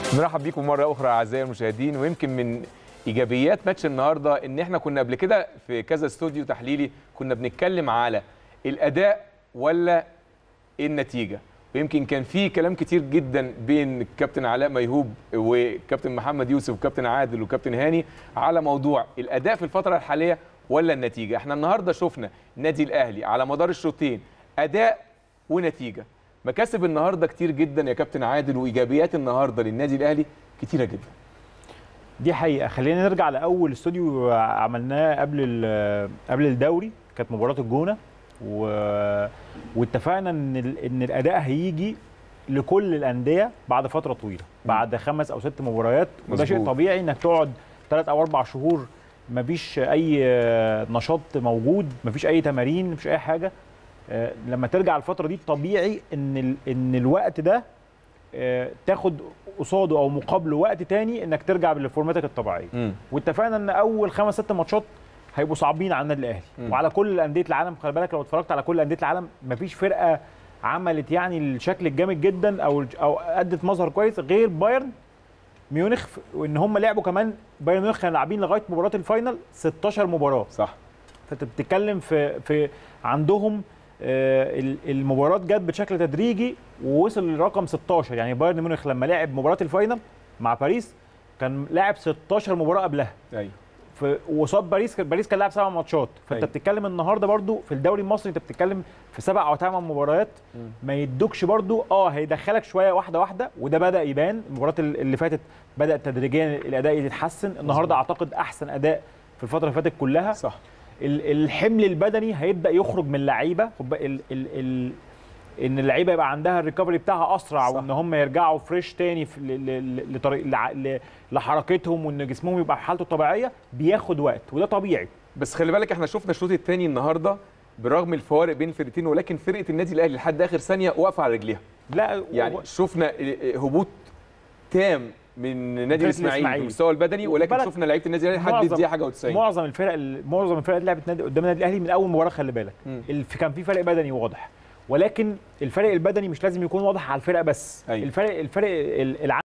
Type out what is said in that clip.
نرحب بيكم مره اخرى اعزائي المشاهدين ويمكن من ايجابيات ماتش النهارده ان احنا كنا قبل كده في كذا استوديو تحليلي كنا بنتكلم على الاداء ولا النتيجه ويمكن كان في كلام كتير جدا بين الكابتن علاء ميهوب وكابتن محمد يوسف وكابتن عادل وكابتن هاني على موضوع الاداء في الفتره الحاليه ولا النتيجه احنا النهارده شفنا النادي الاهلي على مدار الشوطين اداء ونتيجه مكاسب النهارده كتير جدا يا كابتن عادل وايجابيات النهارده للنادي الاهلي كتيره جدا دي حقيقه خلينا نرجع لاول استوديو عملناه قبل ال- قبل الدوري كانت مباراه الجونه و... واتفقنا ان ال... ان الاداء هيجي لكل الانديه بعد فتره طويله بعد خمس او ست مباريات وده شيء مظبوط. طبيعي انك تقعد ثلاث او اربع شهور مفيش اي نشاط موجود مفيش اي تمارين مفيش اي حاجه آه، لما ترجع الفتره دي طبيعي ان ال... ان الوقت ده آه، تاخد قصاده او مقابله وقت تاني انك ترجع لفورماتك الطبيعيه امم واتفقنا ان اول خمس ست ماتشات هيبقوا صعبين على النادي الاهلي مم. وعلى كل انديه العالم خلي بالك لو اتفرجت على كل انديه العالم مفيش فرقه عملت يعني الشكل الجامد جدا او او ادت مظهر كويس غير بايرن ميونخ ف- وان هم لعبوا كمان بايرن ميونخ كانوا لاعبين لغايه مباراه الفاينل 16 مباراه صح فانت بتتكلم في في عندهم آه، ال- المباراه جت بشكل تدريجي ووصل لرقم 16 يعني بايرن ميونخ لما لعب مباراه الفاينل مع باريس كان لاعب 16 مباراه قبلها ايوه في وصاب باريس كان باريس كان لاعب سبع ماتشات فانت أيوة. بتتكلم النهارده برضو في الدوري المصري انت بتتكلم في سبع او ثمان مباريات مم. ما يدوكش برضو اه هيدخلك شويه واحده واحده وده بدا يبان المباراه اللي فاتت بدا تدريجيا الاداء يتحسن النهارده اعتقد احسن اداء في الفتره اللي فاتت كلها صح ال- الحمل البدني هيبدا يخرج من اللعيبه خد بالك ال ال ال ان اللعيبه يبقى عندها الريكفري بتاعها اسرع صح. وان هم يرجعوا فريش تاني في ل- ل- لطريق لع- ل- لحركتهم وان جسمهم يبقى في حالته الطبيعيه بياخد وقت وده طبيعي بس خلي بالك احنا شفنا الشوط الثاني النهارده برغم الفوارق بين الفرقتين ولكن فرقه النادي الاهلي لحد اخر ثانيه واقفه على رجليها لا يعني و- شفنا هبوط تام من نادي فرقة الاسماعيلي الإسماعيلي. بالمستوى البدني ولكن بالك شفنا لعيبه النادي الاهلي لحد معظم- الدقيقه حاجه و90 معظم الفرق ال- معظم الفرق اللي لعبت نادي قدام النادي الاهلي من اول مباراه خلي بالك مم. الف- كان في فرق بدني واضح ولكن الفرق البدني مش لازم يكون واضح على الفرق بس أيوة. الفرق الفرق ال- الع